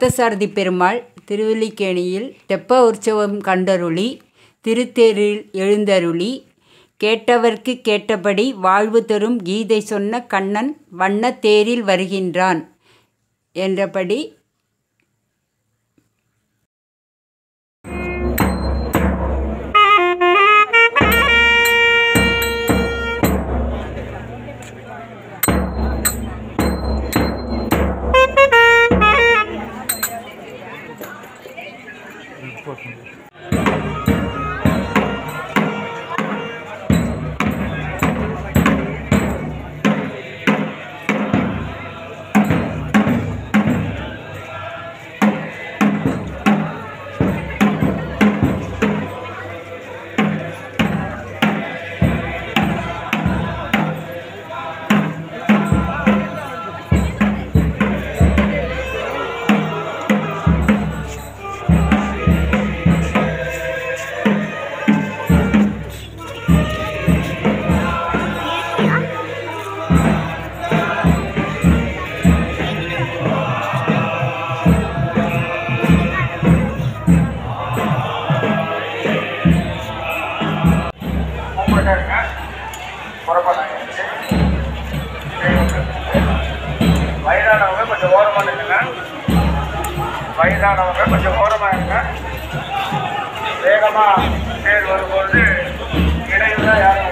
பார்த்தசாரதி பெருமாள் திருவல்லிக்கேணியில் தெப்ப உற்சவம் கண்டருளி திருத்தேரில் எழுந்தருளி கேட்டவர்க்கு கேட்டபடி வாழ்வு தரும் கீதை சொன்ன கண்ணன் வண்ணத் தேரில் வருகின்றான் என்றபடி கும்பிட்டுங்க புறப்படாங்க வயதானவங்க கொஞ்சம் ஓரமாக நில்லுங்க வயதானவங்க கொஞ்சம் ஓரமாக இருங்க வேகமாக தேர் வரும்போது இடையில யாரும்